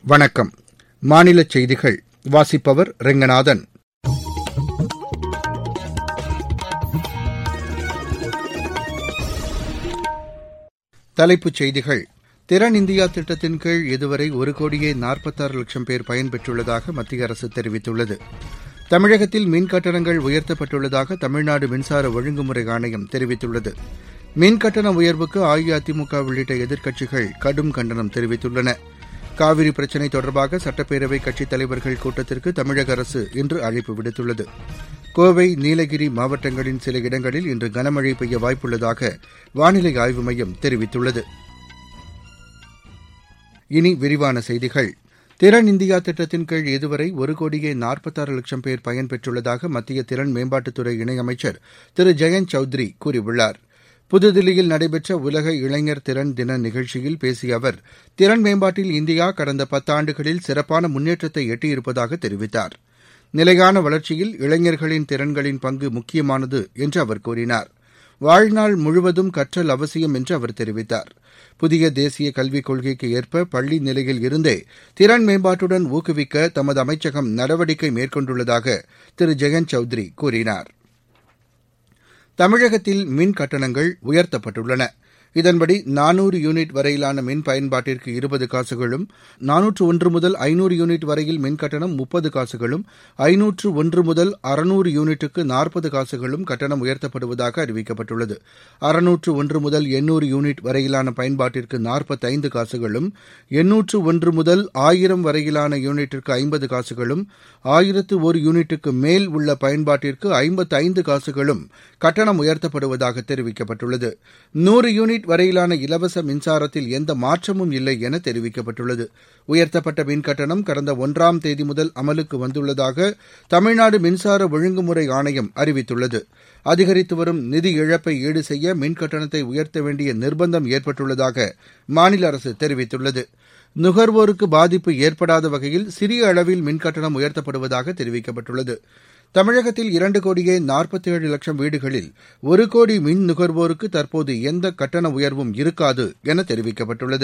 வணக்கம் மாநில செய்திகள் வாசிப்பவர் ரெங்கநாதன் தலைப்புச் செய்திகள் திறன் இந்தியா திட்டத்தின் கீழ் இதுவரை ஒரு கோடியே நாற்பத்தாறு லட்சம் பேர் பயன்பெற்றுள்ளதாக மத்திய அரசு தெரிவித்துள்ளது தமிழகத்தில் மின் கட்டணங்கள் உயர்த்தப்பட்டுள்ளதாக தமிழ்நாடு மின்சார ஒழுங்குமுறை ஆணையம் தெரிவித்துள்ளது மின் கட்டண உயர்வுக்கு அஇஅதிமுக உள்ளிட்ட எதிர்க்கட்சிகள் கடும் கண்டனம் தெரிவித்துள்ளன காவிரி பிரச்சினை தொடர்பாக சட்டப்பேரவை கட்சித் தலைவர்கள் கூட்டத்திற்கு தமிழக அரசு இன்று அழைப்பு விடுத்துள்ளது கோவை நீலகிரி மாவட்டங்களின் சில இடங்களில் இன்று கனமழை பெய்ய வாய்ப்புள்ளதாக வானிலை ஆய்வு மையம் தெரிவித்துள்ளது இனி விரிவான செய்திகள் திறன் இந்தியா திட்டத்தின் கீழ் இதுவரை ஒரு கோடியே நாற்பத்தாறு லட்சம் பேர் பயன்பெற்றுள்ளதாக மத்திய திறன் மேம்பாட்டுத்துறை இணையமைச்சர் திரு ஜெயந்த் சௌத்ரி கூறியுள்ளார் புதுதில்லியில் நடைபெற்ற உலக இளைஞர் திறன் தின நிகழ்ச்சியில் பேசிய அவர் திறன் மேம்பாட்டில் இந்தியா கடந்த பத்தாண்டுகளில் சிறப்பான முன்னேற்றத்தை எட்டியிருப்பதாக தெரிவித்தார் நிலையான வளர்ச்சியில் இளைஞர்களின் திறன்களின் பங்கு முக்கியமானது என்று அவர் கூறினார் வாழ்நாள் முழுவதும் கற்றல் அவசியம் என்று அவர் தெரிவித்தார் புதிய தேசிய கல்விக் கொள்கைக்கு ஏற்ப பள்ளி நிலையில் இருந்தே திறன் மேம்பாட்டுடன் ஊக்குவிக்க தமது அமைச்சகம் நடவடிக்கை மேற்கொண்டுள்ளதாக திரு ஜெயந்த் சௌத்ரி கூறினார் தமிழகத்தில் மின் கட்டணங்கள் உயர்த்தப்பட்டுள்ளன இதன்படி நானூறு யூனிட் வரையிலான மின் பயன்பாட்டிற்கு இருபது காசுகளும் நானூற்று ஒன்று முதல் ஐநூறு யூனிட் வரையில் மின் கட்டணம் முப்பது காசுகளும் ஐநூற்று ஒன்று முதல் அறுநூறு யூனிட்டுக்கு நாற்பது காசுகளும் கட்டணம் உயர்த்தப்படுவதாக அறிவிக்கப்பட்டுள்ளது அறுநூற்று ஒன்று முதல் எண்ணூறு யூனிட் வரையிலான பயன்பாட்டிற்கு நாற்பத்தைந்து காசுகளும் எண்ணூற்று ஒன்று முதல் ஆயிரம் வரையிலான யூனிட்டிற்கு ஐம்பது காசுகளும் ஆயிரத்து ஒரு யூனிட்டுக்கு மேல் உள்ள பயன்பாட்டிற்கு ஐம்பத்தைந்து காசுகளும் கட்டணம் உயர்த்தப்படுவதாக தெரிவிக்கப்பட்டுள்ளது நூறு யூனிட் வரையிலான இலவச மின்சாரத்தில் எந்த மாற்றமும் இல்லை என தெரிவிக்கப்பட்டுள்ளது உயர்த்தப்பட்ட மின் கட்டணம் கடந்த ஒன்றாம் தேதி முதல் அமலுக்கு வந்துள்ளதாக தமிழ்நாடு மின்சார ஒழுங்குமுறை ஆணையம் அறிவித்துள்ளது அதிகரித்து வரும் நிதி இழப்பை ஈடு செய்ய மின் கட்டணத்தை உயர்த்த வேண்டிய நிர்பந்தம் ஏற்பட்டுள்ளதாக மாநில அரசு தெரிவித்துள்ளது நுகர்வோருக்கு பாதிப்பு ஏற்படாத வகையில் சிறிய அளவில் மின் கட்டணம் உயர்த்தப்படுவதாக தெரிவிக்கப்பட்டுள்ளது தமிழகத்தில் இரண்டு கோடியே நாற்பத்தேழு லட்சம் வீடுகளில் ஒரு கோடி மின் நுகர்வோருக்கு தற்போது எந்த கட்டண உயர்வும் இருக்காது என தெரிவிக்கப்பட்டுள்ளது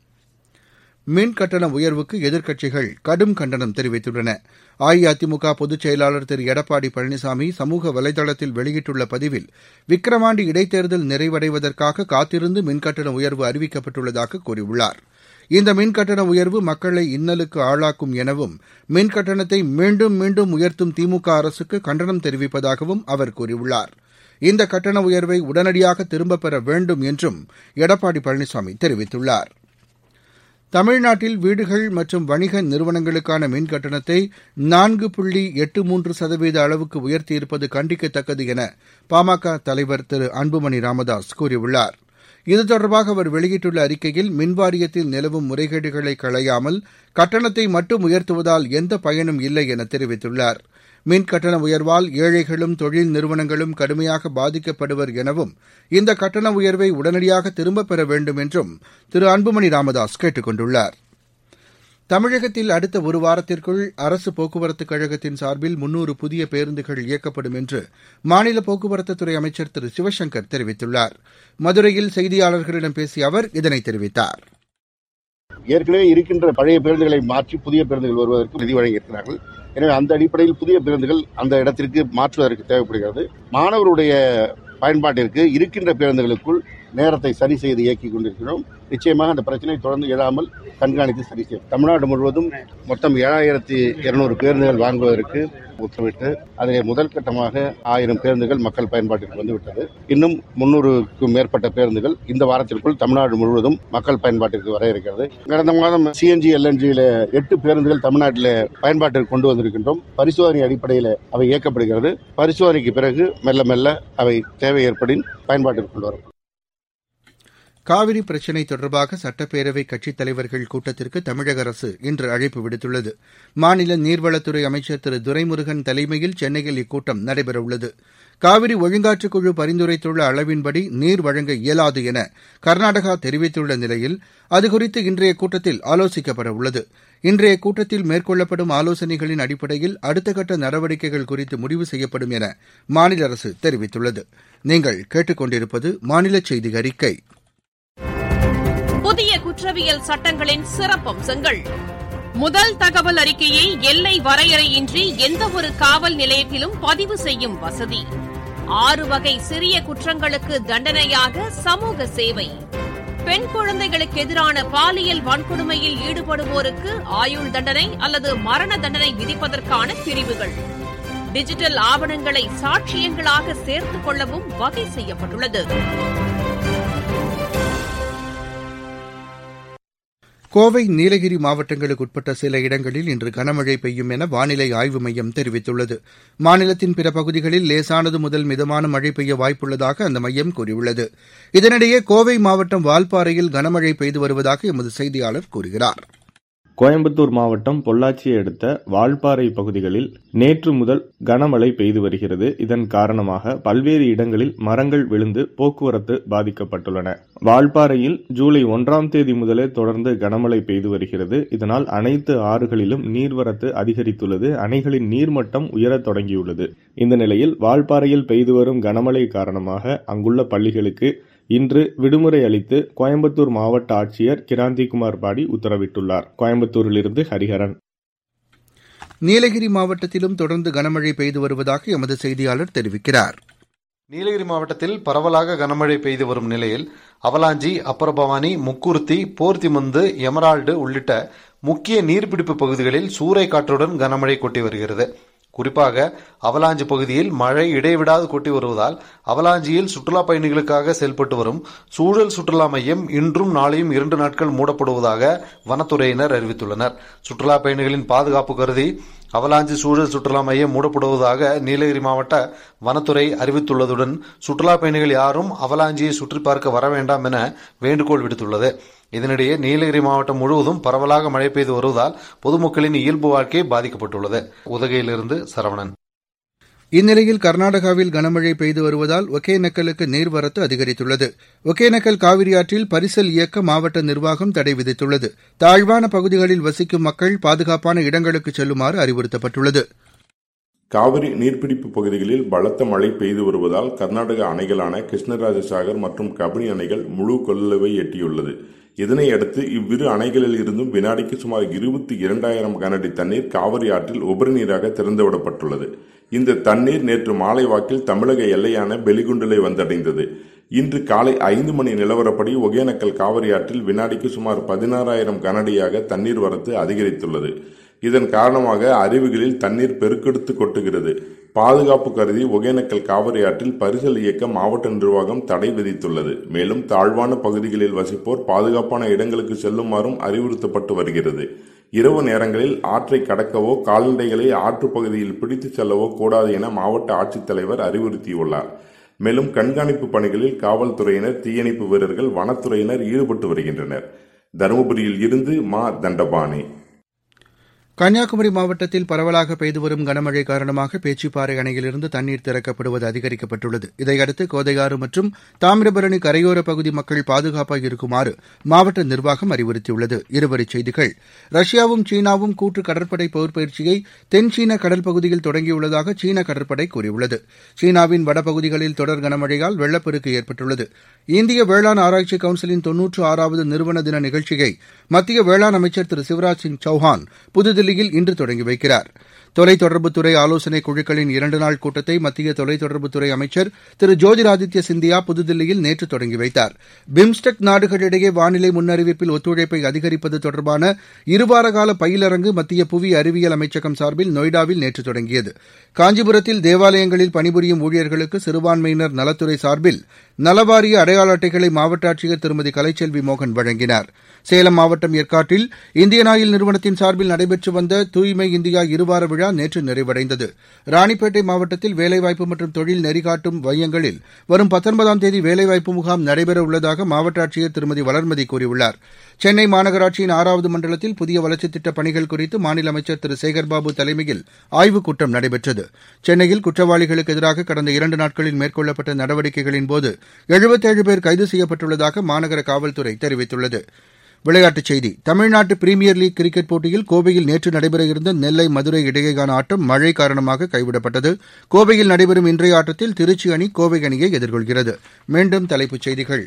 மின் கட்டண உயர்வுக்கு எதிர்க்கட்சிகள் கடும் கண்டனம் தெரிவித்துள்ளன அஇஅதிமுக பொதுச் செயலாளர் திரு எடப்பாடி பழனிசாமி சமூக வலைதளத்தில் வெளியிட்டுள்ள பதிவில் விக்கிரவாண்டி இடைத்தேர்தல் நிறைவடைவதற்காக காத்திருந்து மின்கட்டண உயர்வு அறிவிக்கப்பட்டுள்ளதாக கூறியுள்ளார் இந்த மின் கட்டண உயர்வு மக்களை இன்னலுக்கு ஆளாக்கும் எனவும் மின் கட்டணத்தை மீண்டும் மீண்டும் உயர்த்தும் திமுக அரசுக்கு கண்டனம் தெரிவிப்பதாகவும் அவர் கூறியுள்ளார் இந்த கட்டண உயர்வை உடனடியாக திரும்பப் பெற வேண்டும் என்றும் எடப்பாடி பழனிசாமி தெரிவித்துள்ளார் தமிழ்நாட்டில் வீடுகள் மற்றும் வணிக நிறுவனங்களுக்கான மின் கட்டணத்தை நான்கு புள்ளி எட்டு மூன்று சதவீத அளவுக்கு உயர்த்தியிருப்பது கண்டிக்கத்தக்கது என பாமக தலைவர் திரு அன்புமணி ராமதாஸ் கூறியுள்ளார் இது தொடர்பாக அவர் வெளியிட்டுள்ள அறிக்கையில் மின்வாரியத்தில் நிலவும் முறைகேடுகளை களையாமல் கட்டணத்தை மட்டும் உயர்த்துவதால் எந்த பயனும் இல்லை என தெரிவித்துள்ளார் மின் கட்டண உயர்வால் ஏழைகளும் தொழில் நிறுவனங்களும் கடுமையாக பாதிக்கப்படுவர் எனவும் இந்த கட்டண உயர்வை உடனடியாக திரும்பப் பெற வேண்டும் என்றும் திரு அன்புமணி ராமதாஸ் கேட்டுக் கொண்டுள்ளார் தமிழகத்தில் அடுத்த ஒரு வாரத்திற்குள் அரசு போக்குவரத்துக் கழகத்தின் சார்பில் முன்னூறு புதிய பேருந்துகள் இயக்கப்படும் என்று மாநில போக்குவரத்துத்துறை அமைச்சர் திரு சிவசங்கர் தெரிவித்துள்ளார் மதுரையில் செய்தியாளர்களிடம் பேசிய அவர் இதனை தெரிவித்தார் ஏற்கனவே இருக்கின்ற பழைய பேருந்துகளை மாற்றி புதிய பேருந்துகள் வருவதற்கு நிதி வழங்கியிருக்கிறார்கள் எனவே அந்த அடிப்படையில் புதிய பேருந்துகள் அந்த இடத்திற்கு மாற்றுவதற்கு தேவைப்படுகிறது மாணவருடைய பயன்பாட்டிற்கு இருக்கின்ற பேருந்துகளுக்குள் நேரத்தை சரி செய்து இயக்கி கொண்டிருக்கிறோம் நிச்சயமாக அந்த பிரச்சனை தொடர்ந்து எழாமல் கண்காணித்து சரி செய்யும் தமிழ்நாடு முழுவதும் மொத்தம் ஏழாயிரத்தி இருநூறு பேருந்துகள் வாங்குவதற்கு உத்தரவிட்டு அதில் முதல் கட்டமாக ஆயிரம் பேருந்துகள் மக்கள் பயன்பாட்டிற்கு வந்துவிட்டது இன்னும் முன்னூறுக்கும் மேற்பட்ட பேருந்துகள் இந்த வாரத்திற்குள் தமிழ்நாடு முழுவதும் மக்கள் பயன்பாட்டிற்கு வர இருக்கிறது கடந்த மாதம் சிஎன்ஜி எல்என்ஜியில எட்டு பேருந்துகள் தமிழ்நாட்டில் பயன்பாட்டிற்கு கொண்டு வந்திருக்கின்றோம் பரிசோதனை அடிப்படையில் அவை இயக்கப்படுகிறது பரிசோதனைக்கு பிறகு மெல்ல மெல்ல அவை தேவை ஏற்படின் பயன்பாட்டிற்கு கொண்டு வரும் காவிரி பிரச்சினை தொடர்பாக சட்டப்பேரவை கட்சித் தலைவர்கள் கூட்டத்திற்கு தமிழக அரசு இன்று அழைப்பு விடுத்துள்ளது மாநில நீர்வளத்துறை அமைச்சர் திரு துரைமுருகன் தலைமையில் சென்னையில் இக்கூட்டம் நடைபெறவுள்ளது காவிரி ஒழுங்காற்றுக்குழு பரிந்துரைத்துள்ள அளவின்படி நீர் வழங்க இயலாது என கர்நாடகா தெரிவித்துள்ள நிலையில் அதுகுறித்து இன்றைய கூட்டத்தில் ஆலோசிக்கப்பட உள்ளது இன்றைய கூட்டத்தில் மேற்கொள்ளப்படும் ஆலோசனைகளின் அடிப்படையில் அடுத்த கட்ட நடவடிக்கைகள் குறித்து முடிவு செய்யப்படும் என மாநில அரசு தெரிவித்துள்ளது நீங்கள் கேட்டுக்கொண்டிருப்பது மாநில செய்தி அறிக்கை புதிய குற்றவியல் சட்டங்களின் சிறப்பம்சங்கள் முதல் தகவல் அறிக்கையை எல்லை வரையறையின்றி எந்தவொரு காவல் நிலையத்திலும் பதிவு செய்யும் வசதி ஆறு வகை சிறிய குற்றங்களுக்கு தண்டனையாக சமூக சேவை பெண் குழந்தைகளுக்கு எதிரான பாலியல் வன்கொடுமையில் ஈடுபடுவோருக்கு ஆயுள் தண்டனை அல்லது மரண தண்டனை விதிப்பதற்கான பிரிவுகள் டிஜிட்டல் ஆவணங்களை சாட்சியங்களாக சேர்த்துக் கொள்ளவும் வகை செய்யப்பட்டுள்ளது கோவை நீலகிரி மாவட்டங்களுக்கு உட்பட்ட சில இடங்களில் இன்று கனமழை பெய்யும் என வானிலை ஆய்வு மையம் தெரிவித்துள்ளது மாநிலத்தின் பிற பகுதிகளில் லேசானது முதல் மிதமான மழை பெய்ய வாய்ப்புள்ளதாக அந்த மையம் கூறியுள்ளது இதனிடையே கோவை மாவட்டம் வால்பாறையில் கனமழை பெய்து வருவதாக எமது செய்தியாளர் கூறுகிறார் கோயம்புத்தூர் மாவட்டம் பொள்ளாச்சியை அடுத்த வால்பாறை பகுதிகளில் நேற்று முதல் கனமழை பெய்து வருகிறது இதன் காரணமாக பல்வேறு இடங்களில் மரங்கள் விழுந்து போக்குவரத்து பாதிக்கப்பட்டுள்ளன வால்பாறையில் ஜூலை ஒன்றாம் தேதி முதலே தொடர்ந்து கனமழை பெய்து வருகிறது இதனால் அனைத்து ஆறுகளிலும் நீர்வரத்து அதிகரித்துள்ளது அணைகளின் நீர்மட்டம் உயரத் தொடங்கியுள்ளது இந்த நிலையில் வால்பாறையில் பெய்து வரும் கனமழை காரணமாக அங்குள்ள பள்ளிகளுக்கு இன்று விடுமுறை அளித்து கோயம்புத்தூர் மாவட்ட ஆட்சியர் கிராந்திகுமார் பாடி உத்தரவிட்டுள்ளார் கோயம்புத்தூரிலிருந்து ஹரிஹரன் நீலகிரி மாவட்டத்திலும் தொடர்ந்து கனமழை பெய்து வருவதாக எமது செய்தியாளர் தெரிவிக்கிறார் நீலகிரி மாவட்டத்தில் பரவலாக கனமழை பெய்து வரும் நிலையில் அவலாஞ்சி அப்பரபவானி முக்குருத்தி போர்த்திமுந்து எமரால்டு உள்ளிட்ட முக்கிய நீர்பிடிப்பு பகுதிகளில் சூறை காற்றுடன் கனமழை கொட்டி வருகிறது குறிப்பாக அவலாஞ்சி பகுதியில் மழை இடைவிடாது கொட்டி வருவதால் அவலாஞ்சியில் சுற்றுலா பயணிகளுக்காக செயல்பட்டு வரும் சூழல் சுற்றுலா மையம் இன்றும் நாளையும் இரண்டு நாட்கள் மூடப்படுவதாக வனத்துறையினர் அறிவித்துள்ளனர் சுற்றுலா பயணிகளின் பாதுகாப்பு கருதி அவலாஞ்சி சூழல் சுற்றுலா மையம் மூடப்படுவதாக நீலகிரி மாவட்ட வனத்துறை அறிவித்துள்ளதுடன் சுற்றுலா பயணிகள் யாரும் அவலாஞ்சியை சுற்றி பார்க்க வர வேண்டாம் என வேண்டுகோள் விடுத்துள்ளது இதனிடையே நீலகிரி மாவட்டம் முழுவதும் பரவலாக மழை பெய்து வருவதால் பொதுமக்களின் இயல்பு வாழ்க்கை பாதிக்கப்பட்டுள்ளது உதகையிலிருந்து சரவணன் இந்நிலையில் கர்நாடகாவில் கனமழை பெய்து வருவதால் ஒகேனக்கலுக்கு நீர்வரத்து அதிகரித்துள்ளது ஒகேனக்கல் காவிரி ஆற்றில் பரிசல் இயக்க மாவட்ட நிர்வாகம் தடை விதித்துள்ளது தாழ்வான பகுதிகளில் வசிக்கும் மக்கள் பாதுகாப்பான இடங்களுக்கு செல்லுமாறு அறிவுறுத்தப்பட்டுள்ளது காவிரி நீர்பிடிப்பு பகுதிகளில் பலத்த மழை பெய்து வருவதால் கர்நாடக அணைகளான கிருஷ்ணராஜசாகர் மற்றும் கபினி அணைகள் முழு கொள்ளளவை எட்டியுள்ளது இதனை அடுத்து இவ்விரு அணைகளில் இருந்தும் வினாடிக்கு சுமார் இருபத்தி இரண்டாயிரம் கனஅடி தண்ணீர் காவிரி ஆற்றில் உபரி நீராக திறந்துவிடப்பட்டுள்ளது இந்த தண்ணீர் நேற்று மாலை வாக்கில் தமிழக எல்லையான பெலிகுண்டலை வந்தடைந்தது இன்று காலை ஐந்து மணி நிலவரப்படி ஒகேனக்கல் காவிரி ஆற்றில் வினாடிக்கு சுமார் பதினாறாயிரம் கனஅடியாக தண்ணீர் வரத்து அதிகரித்துள்ளது இதன் காரணமாக அருவிகளில் தண்ணீர் பெருக்கெடுத்து கொட்டுகிறது பாதுகாப்பு கருதி ஒகேனக்கல் காவிரி ஆற்றில் பரிசல் இயக்க மாவட்ட நிர்வாகம் தடை விதித்துள்ளது மேலும் தாழ்வான பகுதிகளில் வசிப்போர் பாதுகாப்பான இடங்களுக்கு செல்லுமாறும் அறிவுறுத்தப்பட்டு வருகிறது இரவு நேரங்களில் ஆற்றை கடக்கவோ கால்நடைகளை ஆற்று பகுதியில் பிடித்து செல்லவோ கூடாது என மாவட்ட ஆட்சித்தலைவர் அறிவுறுத்தியுள்ளார் மேலும் கண்காணிப்பு பணிகளில் காவல்துறையினர் தீயணைப்பு வீரர்கள் வனத்துறையினர் ஈடுபட்டு வருகின்றனர் தருமபுரியில் இருந்து மா தண்டபாணி கன்னியாகுமரி மாவட்டத்தில் பரவலாக பெய்து வரும் கனமழை காரணமாக பேச்சிப்பாறை அணையிலிருந்து தண்ணீர் திறக்கப்படுவது அதிகரிக்கப்பட்டுள்ளது இதையடுத்து கோதையாறு மற்றும் தாமிரபரணி கரையோர பகுதி மக்கள் பாதுகாப்பாக இருக்குமாறு மாவட்ட நிர்வாகம் அறிவுறுத்தியுள்ளது இருவரிச் செய்திகள் ரஷ்யாவும் சீனாவும் கூட்டு கடற்படை போர் பயிற்சியை தென் சீன கடல் பகுதியில் தொடங்கியுள்ளதாக சீன கடற்படை கூறியுள்ளது சீனாவின் வடபகுதிகளில் தொடர் கனமழையால் வெள்ளப்பெருக்கு ஏற்பட்டுள்ளது இந்திய வேளாண் ஆராய்ச்சி கவுன்சிலின் தொன்னூற்று ஆறாவது நிறுவன தின நிகழ்ச்சியை மத்திய வேளாண் அமைச்சர் திரு சிவராஜ் சிங் சௌஹான் புதுதில்லியில் இன்று தொடங்கி வைக்கிறார் தொலைத்தொடர்புத்துறை ஆலோசனைக் குழுக்களின் இரண்டு நாள் கூட்டத்தை மத்திய தொலைத்தொடர்புத்துறை அமைச்சர் திரு ஜோதிராதித்ய சிந்தியா புதுதில்லியில் நேற்று தொடங்கி வைத்தார் பிம்ஸ்டெக் நாடுகளிடையே வானிலை முன்னறிவிப்பில் ஒத்துழைப்பை அதிகரிப்பது தொடர்பான இருவார கால பயிலரங்கு மத்திய புவி அறிவியல் அமைச்சகம் சார்பில் நொய்டாவில் நேற்று தொடங்கியது காஞ்சிபுரத்தில் தேவாலயங்களில் பணிபுரியும் ஊழியர்களுக்கு சிறுபான்மையினர் நலத்துறை சார்பில் நலவாரிய அடையாள அட்டைகளை மாவட்ட ஆட்சியர் திருமதி கலைச்செல்வி மோகன் வழங்கினார் சேலம் மாவட்டம் ஏற்காட்டில் இந்தியன் ஆயில் நிறுவனத்தின் சார்பில் நடைபெற்று வந்த தூய்மை இந்தியா இருவார விழா நேற்று நிறைவடைந்தது ராணிப்பேட்டை மாவட்டத்தில் வேலைவாய்ப்பு மற்றும் தொழில் நெறிகாட்டும் மையங்களில் வரும் பத்தொன்பதாம் தேதி வேலைவாய்ப்பு முகாம் நடைபெற உள்ளதாக மாவட்ட ஆட்சியர் திருமதி வளர்மதி கூறியுள்ளார் சென்னை மாநகராட்சியின் ஆறாவது மண்டலத்தில் புதிய வளர்ச்சித் திட்டப் பணிகள் குறித்து மாநில அமைச்சர் திரு சேகர்பாபு தலைமையில் ஆய்வுக் கூட்டம் நடைபெற்றது சென்னையில் குற்றவாளிகளுக்கு எதிராக கடந்த இரண்டு நாட்களில் மேற்கொள்ளப்பட்ட நடவடிக்கைகளின்போது எழுபத்தேழு பேர் கைது செய்யப்பட்டுள்ளதாக மாநகர காவல்துறை தெரிவித்துள்ளது விளையாட்டுச் செய்தி தமிழ்நாட்டு பிரீமியர் லீக் கிரிக்கெட் போட்டியில் கோவையில் நேற்று நடைபெற இருந்த நெல்லை மதுரை இடையேயான ஆட்டம் மழை காரணமாக கைவிடப்பட்டது கோவையில் நடைபெறும் இன்றைய ஆட்டத்தில் திருச்சி அணி கோவை அணியை எதிர்கொள்கிறது மீண்டும் தலைப்புச் செய்திகள்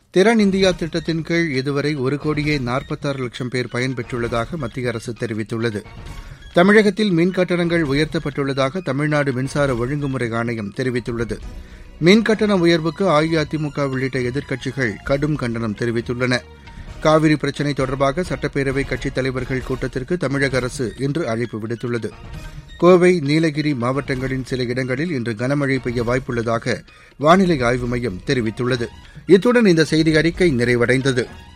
திறன் இந்தியா திட்டத்தின் கீழ் இதுவரை ஒரு கோடியே நாற்பத்தாறு லட்சம் பேர் பயன்பெற்றுள்ளதாக மத்திய அரசு தெரிவித்துள்ளது தமிழகத்தில் மின் கட்டணங்கள் உயர்த்தப்பட்டுள்ளதாக தமிழ்நாடு மின்சார ஒழுங்குமுறை ஆணையம் தெரிவித்துள்ளது மின் கட்டண உயர்வுக்கு அஇஅதிமுக உள்ளிட்ட எதிர்க்கட்சிகள் கடும் கண்டனம் தெரிவித்துள்ளன காவிரி பிரச்சினை தொடர்பாக சட்டப்பேரவை கட்சித் தலைவர்கள் கூட்டத்திற்கு தமிழக அரசு இன்று அழைப்பு விடுத்துள்ளது கோவை நீலகிரி மாவட்டங்களின் சில இடங்களில் இன்று கனமழை பெய்ய வாய்ப்புள்ளதாக வானிலை ஆய்வு மையம் தெரிவித்துள்ளது இத்துடன் இந்த செய்தி அறிக்கை நிறைவடைந்தது